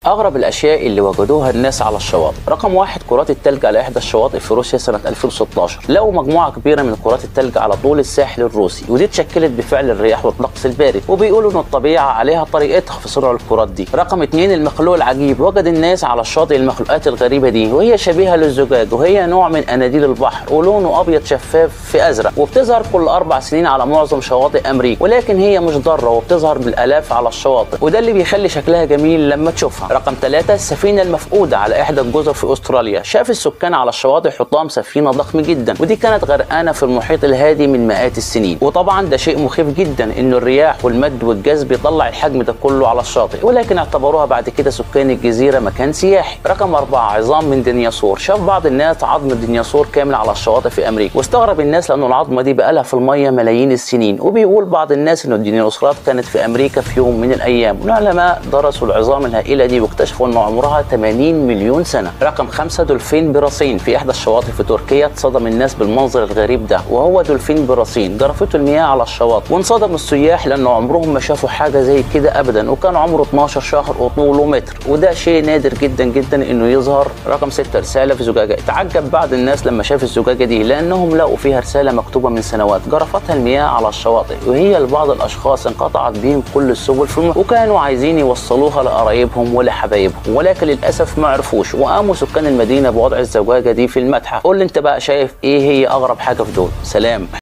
أغرب الأشياء اللي وجدوها الناس على الشواطئ رقم واحد كرات التلج على إحدى الشواطئ في روسيا سنة 2016 لقوا مجموعة كبيرة من كرات التلج على طول الساحل الروسي ودي اتشكلت بفعل الرياح والطقس البارد وبيقولوا إن الطبيعة عليها طريقتها في صنع الكرات دي رقم اتنين المخلوق العجيب وجد الناس على الشاطئ المخلوقات الغريبة دي وهي شبيهة للزجاج وهي نوع من أناديل البحر ولونه أبيض شفاف في أزرق وبتظهر كل أربع سنين على معظم شواطئ أمريكا ولكن هي مش ضارة وبتظهر بالآلاف على الشواطئ وده اللي بيخلي شكلها جميل لما تشوفها رقم ثلاثة السفينة المفقودة على إحدى الجزر في أستراليا شاف السكان على الشواطئ حطام سفينة ضخم جدا ودي كانت غرقانة في المحيط الهادي من مئات السنين وطبعا ده شيء مخيف جدا إنه الرياح والمد والجذب يطلع الحجم ده كله على الشاطئ ولكن اعتبروها بعد كده سكان الجزيرة مكان سياحي رقم أربعة عظام من ديناصور شاف بعض الناس عظم ديناصور كامل على الشواطئ في أمريكا واستغرب الناس لأنه العظمة دي بقالها في المية ملايين السنين وبيقول بعض الناس إنه الديناصورات كانت في أمريكا في يوم من الأيام والعلماء درسوا العظام الهائلة دي واكتشفوا إنه عمرها 80 مليون سنة رقم خمسة دولفين براسين في إحدى الشواطئ في تركيا اتصدم الناس بالمنظر الغريب ده وهو دولفين براسين جرفته المياه على الشواطئ وانصدم السياح لأنه عمرهم ما شافوا حاجة زي كده أبدا وكان عمره 12 شهر وطوله متر وده شيء نادر جدا جدا إنه يظهر رقم ستة رسالة في زجاجة تعجب بعض الناس لما شاف الزجاجة دي لأنهم لقوا فيها رسالة مكتوبة من سنوات جرفتها المياه على الشواطئ وهي لبعض الأشخاص انقطعت بهم كل السبل في المحيط وكانوا عايزين يوصلوها لقرايبهم ولحبايبهم ولكن للاسف ما عرفوش وقاموا سكان المدينه بوضع الزجاجه دي في المتحف قول لي انت بقى شايف ايه هي اغرب حاجه في دول سلام